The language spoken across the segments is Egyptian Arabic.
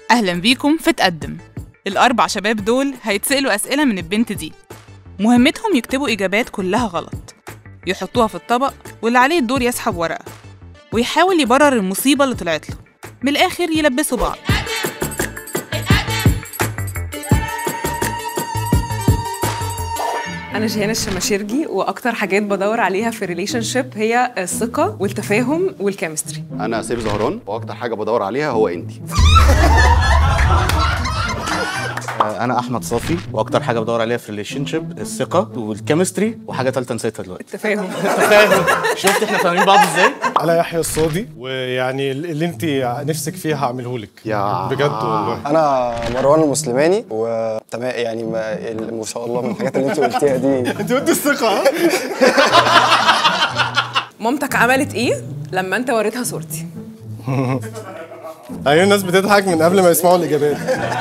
أهلا بيكم في تقدم الأربع شباب دول هيتسألوا أسئلة من البنت دي مهمتهم يكتبوا إجابات كلها غلط يحطوها في الطبق واللي عليه الدور يسحب ورقة ويحاول يبرر المصيبة اللي طلعت له من الآخر يلبسوا بعض انا جيهان الشماشيرجي واكتر حاجات بدور عليها في الريليشن شيب هي الثقه والتفاهم والكيمستري انا سيف زهران واكتر حاجه بدور عليها هو انت انا احمد صافي واكتر حاجه بدور عليها في الريليشن شيب الثقه والكيمستري وحاجه ثالثه نسيتها دلوقتي التفاهم فاهم شفت احنا فاهمين بعض ازاي انا يحيى الصادي ويعني اللي انت نفسك فيه هعمله لك يا بجد والله انا مروان المسلماني وتمام يعني ما, ال- ما شاء الله من الحاجات اللي انت قلتيها دي انت قلت الثقه ها؟ مامتك عملت ايه لما انت وريتها صورتي ايوه الناس بتضحك من قبل ما يسمعوا الاجابات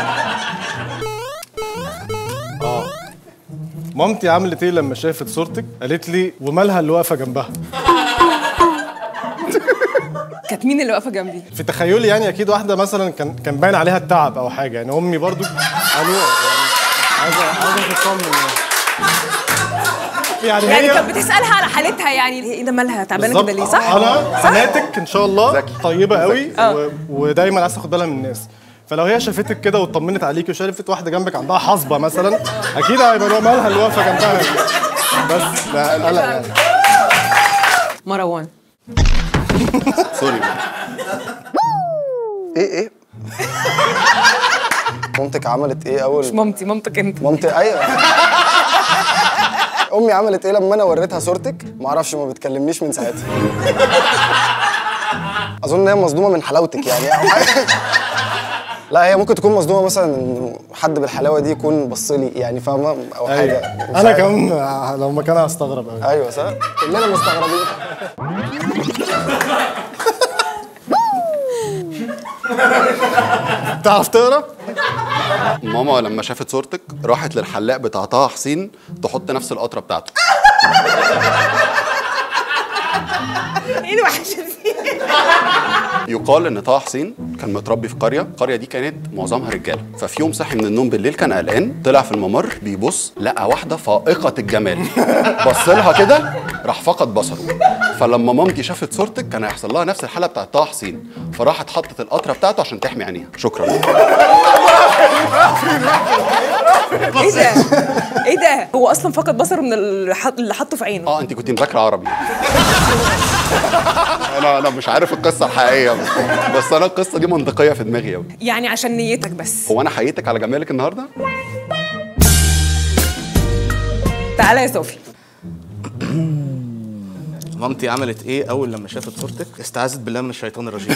اه مامتي عملت ايه لما شافت صورتك قالت لي ومالها اللي واقفه جنبها كانت مين اللي واقفه جنبي في تخيلي يعني اكيد واحده مثلا كان كان باين عليها التعب او حاجه يعني امي برضو قالوا يعني عايزه عايزه تطمن يعني يعني هي كانت بتسالها على حالتها يعني ايه ده مالها تعبانه بالظبط. كده ليه صح انا حماتك ان شاء الله ذكي. طيبه قوي آه. و... ودايما عايز تاخد بالها من الناس فلو هي شافتك كده واطمنت عليكي وشافت واحده جنبك عندها حصبه مثلا اكيد هيبقى لها مالها اللي واقفه جنبها دي. بس ده قلق يعني مروان سوري ايه ايه مامتك عملت ايه اول مامتي مامتك انت مامتي ايوه امي عملت ايه لما انا وريتها صورتك ما اعرفش ما بتكلمنيش من ساعتها اظن ان هي مصدومه من حلاوتك يعني أو حاجة. لا هي ممكن تكون مصدومه مثلا ان حد بالحلاوه دي يكون بص لي يعني فاهمه او حاجه أيوة. مش انا عارف. كمان لو مكانها هستغرب قوي ايوه صح كلنا مستغربين تعرف تقرا؟ ماما لما شافت صورتك راحت للحلاق بتاع طه حسين تحط نفس القطره بتاعته ايه الوحشه دي يقال ان طه حسين كان متربي في قريه القريه دي كانت معظمها رجاله ففي يوم صحي من النوم بالليل كان قلقان طلع في الممر بيبص لقى واحده فائقه الجمال بص لها كده راح فقد بصره فلما مامتي شافت صورتك كان هيحصل لها نفس الحاله بتاعت طه حسين فراحت حطت القطره بتاعته عشان تحمي عينيها شكرا ايه ده ايه ده هو اصلا فقد بصره من اللي حط- اللي حطه في عينه اه انت كنت مذاكره عربي انا انا مش عارف القصه الحقيقيه بس, بس انا القصه دي منطقيه في دماغي قوي يعني عشان نيتك بس هو انا حييتك على جمالك النهارده تعالى يا صوفي مامتي عملت ايه اول لما شافت صورتك استعاذت بالله من الشيطان الرجيم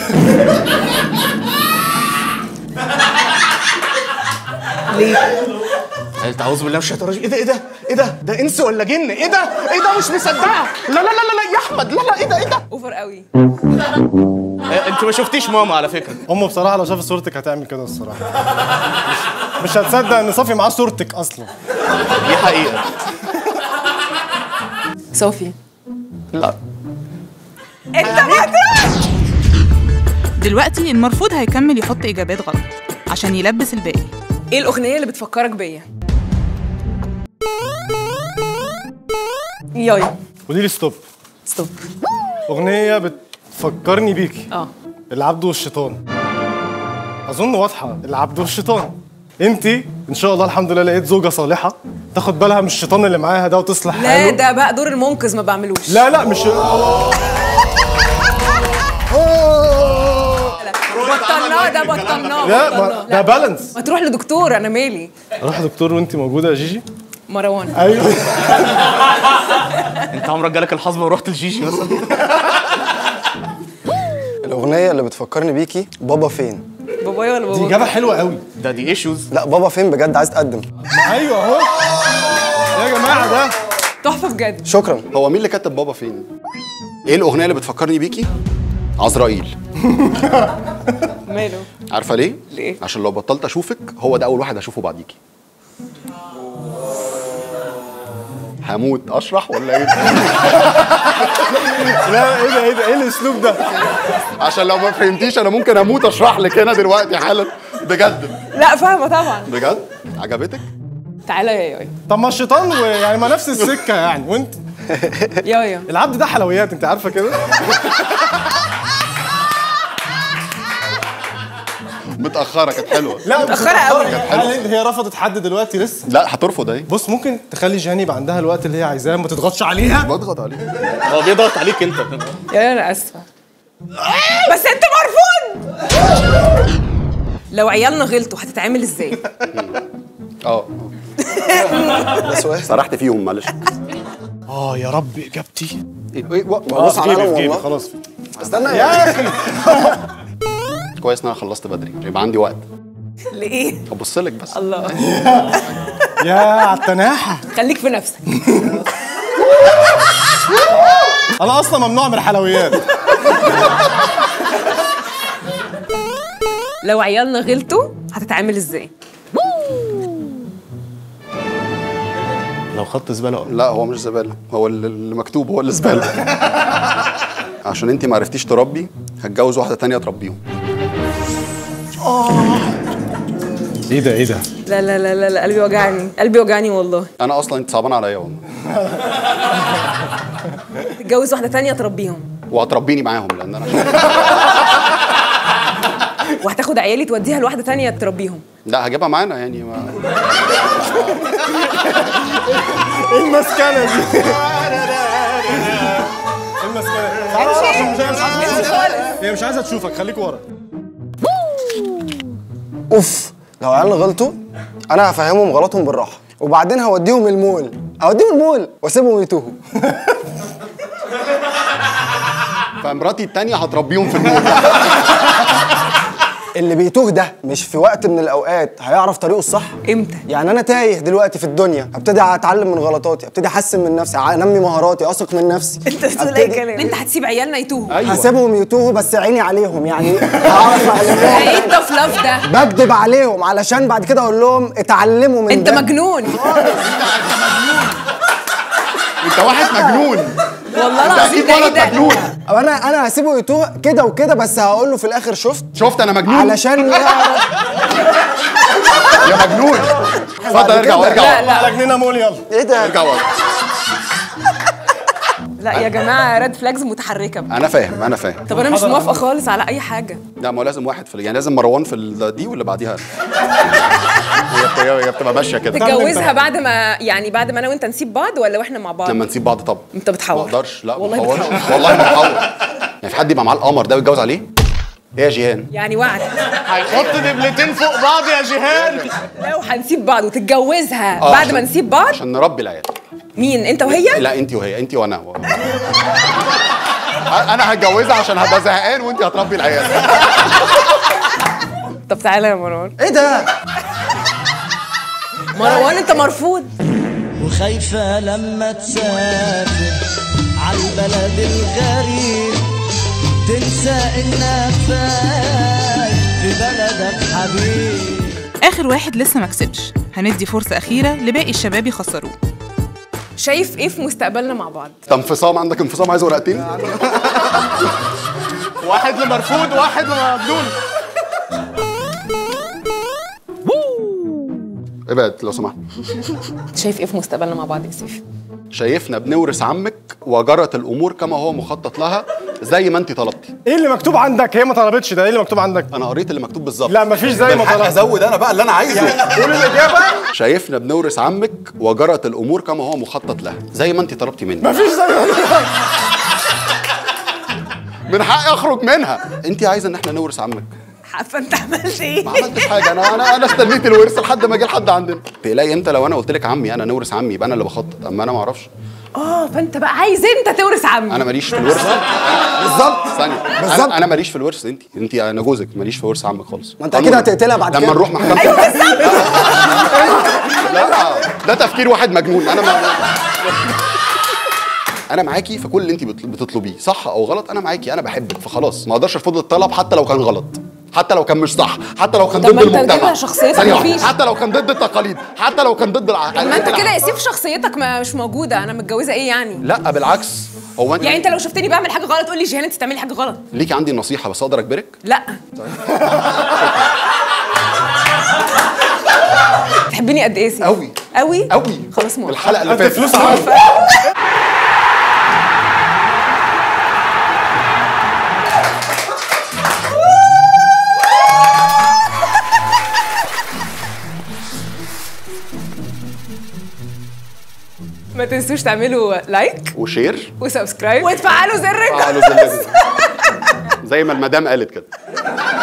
ليه قالت اعوذ بالله من الشيطان الرجيم ايه ده ايه ده ايه ده ده انس ولا جن ايه ده ايه ده مش مصدقه لا لا لا لا لا يا احمد لا لا ايه ده ايه ده اوفر قوي إيه، انت ما شفتيش ماما على فكره امه بصراحه لو شافت صورتك هتعمل كده الصراحه مش, مش هتصدق ان صافي معاه صورتك اصلا دي حقيقه صوفي لا انت ما دلوقتي المرفوض هيكمل يحط إجابات غلط عشان يلبس الباقي ايه الاغنيه اللي بتفكرك بيا ياي قولي لي ستوب ستوب اغنيه بتفكرني بيكي اه العبد والشيطان اظن واضحه العبد والشيطان انت ان شاء الله الحمد لله لقيت زوجه صالحه تاخد بالها من الشيطان اللي معاها ده وتصلح لا حاله ده بقى دور المنقذ ما بعملوش لا لا مش بطلناه ده بطلناه لا بطلناه. ما ده بالانس ما تروح لدكتور انا مالي اروح دكتور وانت موجوده يا جيجي مروان ايوه انت عمرك جالك الحظبه ورحت لجيجي مثلا الاغنيه اللي بتفكرني بيكي بابا فين بابايا ولا دي بابا اجابه حلوه قوي ده دي ايشوز لا بابا فين بجد عايز تقدم ما ايوه اهو يا جماعه ده تحفه بجد شكرا هو مين اللي كتب بابا فين ايه الاغنيه اللي بتفكرني بيكي عزرائيل ماله عارفه ليه ليه؟ عشان لو بطلت اشوفك هو ده اول واحد هشوفه بعديكي هموت اشرح ولا ايه لا ايه ده ايه ده ايه الاسلوب ده عشان لو ما فهمتيش انا ممكن اموت اشرح لك هنا دلوقتي حالا بجد لا فاهمه طبعا بجد عجبتك تعالى يا يايا طب ما الشيطان ويعني ما نفس السكه يعني وانت يايا العبد ده حلويات انت عارفه كده متاخره كانت حلوه لا متأخرة قوي. هل هي رفضت حد دلوقتي لسه لا هترفض اهي بص ممكن تخلي جهان يبقى عندها الوقت اللي هي عايزاه ما تضغطش عليها بضغط عليك هو بيضغط عليك انت يايا انا اسفه بس انت مرفوض لو عيالنا غلطوا هتتعامل ازاي اه ده سؤال سرحت فيهم معلش اه يا رب اجابتي ايه إيه، و- بص على في جيبي القلم في جيبي والله خلاص استنى يا اخي كويس ان انا خلصت بدري يبقى عندي وقت ليه ابص لك بس الله يا على التناحه خليك في نفسك انا اصلا ممنوع من الحلويات لو عيالنا غلطوا هتتعامل ازاي لو خدت زباله لا هو مش زباله هو اللي اللي مكتوب هو اللي زباله عشان انت ما عرفتيش تربي هتجوز واحده تانية تربيهم ايه ده ايه ده لا لا لا لا, لا قلبي وجعني قلبي وجعني والله انا اصلا انت صعبان عليا والله تتجوز واحده تانية تربيهم وهتربيني معاهم لان انا وهتاخد عيالي توديها لواحده تانية تربيهم لا هجيبها معانا يعني ما... ايه المسكنه دي ايه المسكنه تعالى ورا عشان مش مش عايزه تشوفك. هي مش عايزه تشوفك خليك ورا اوف لو عيالنا غلطوا انا هفهمهم غلطهم بالراحه وبعدين هوديهم المول هوديهم المول واسيبهم يتوهوا فمراتي التانية هتربيهم في المول اللي بيتوه ده مش في وقت من الاوقات هيعرف طريقه الصح امتى يعني انا تايه دلوقتي في الدنيا ابتدي اتعلم من غلطاتي ابتدي احسن من نفسي انمي مهاراتي اثق من نفسي انت بتقول أبتدي- اي كلام انت هتسيب عيالنا يتوهوا ايوه هسيبهم يتوهوا بس عيني عليهم يعني هعرف اعلمهم ايه التف لاف ده بكدب عليهم علشان بعد كده اقول لهم اتعلموا من انت ده. مجنون انت واحد مجنون والله انت العظيم اكيد ده ايه ولد ده مجنون أو انا انا هسيبه يتوه كده وكده بس هقول له في الاخر شفت شفت انا مجنون علشان يعرف يا مجنون اتفضل ارجع كده. وارجع لا لا على جنينه مول يلا ايه ده ارجع ورا لا يا جماعه ريد فلاجز متحركه انا فاهم انا فاهم طب انا مش موافقه خالص على اي حاجه لا ما هو لازم واحد في يعني لازم مروان في ال- دي واللي بعديها هي بت- هي بتبقى ماشيه كده تتجوزها بعد ما يعني بعد ما انا وانت نسيب بعض ولا واحنا مع بعض لما نسيب بعض طبعا انت بتحور ما اقدرش لا والله ما بحورش بتحور. والله ما بحور يعني في حد يبقى معاه القمر ده ويتجوز عليه ايه يا جيهان يعني وعد هيحط دبلتين فوق بعض يا جيهان لو هنسيب بعض وتتجوزها آه، بعد عشان- ما نسيب بعض عشان نربي العيال مين انت وهي لا انت وهي انت وانا انا هتجوزها عشان هبقى زهقان وانت هتربي العيال طب تعالى يا مروان ايه ده مروان انت مرفوض وخايفة لما تسافر عالبلد الغريب تنسى انك فايت في بلدك حبيب آخر واحد لسه ما كسبش هندي فرصة أخيرة لباقي الشباب يخسروه شايف ايه في مستقبلنا مع بعض انت انفصام عندك انفصام عايز ورقتين واحد لمرفوض واحد لمجنون ابعد لو سمحت شايف ايه في مستقبلنا مع بعض يا سيف شايفنا بنورث عمك وجرت الامور كما هو مخطط لها زي ما انت طلبتي ايه اللي مكتوب عندك هي ما طلبتش ده ايه اللي مكتوب عندك انا قريت اللي مكتوب بالظبط لا مفيش زي ما بالحق طلبت ازود انا بقى اللي انا عايزه قول الاجابه شايفنا بنورث عمك وجرت الامور كما هو مخطط لها زي ما انت طلبتي مني مفيش زي ما من حقي اخرج منها انت عايزه ان احنا نورث عمك فانت عملت ايه ما عملتش حاجه انا انا انا استنيت الورث لحد ما جه لحد عندنا تلاقي انت لو انا قلت لك عمي انا نورث عمي يبقى انا اللي بخطط اما انا ما اعرفش اه فانت بقى عايز انت تورث عمي انا ماليش في الورث بالظبط ثانيه بالظبط. انا, أنا ماليش في الورث انت انت انا جوزك ماليش في ورث عمك خالص ما انت اكيد هتقتلها بعد لما كده. نروح محكمه لا ده تفكير واحد مجنون انا ما انا معاكي في كل اللي انت بتطل- بتطلبيه صح او غلط انا معاكي انا بحبك فخلاص ما اقدرش ارفض الطلب حتى لو كان غلط حتى لو كان مش صح حتى لو كان طب ضد ما انت المجتمع كده شخصيتك ثانية واحدة. مفيش. حتى لو كان ضد التقاليد حتى لو كان ضد الع... ما انت كده يا سيف شخصيتك ما مش موجوده انا متجوزه ايه يعني لا بالعكس هو انت يعني انت لو شفتني بعمل حاجه غلط تقول لي جيهان انت بتعملي حاجه غلط ليكي عندي نصيحه بس اقدر اجبرك لا بتحبني قد ايه سيف أوي. قوي قوي خلاص موافقة. الحلقه اللي انت فاتت فلوس عارف ما تنسوش تعملوا لايك وشير وسبسكرايب وتفعلوا زر الجرس فعلوا زي اللازم. زي ما المدام قالت كده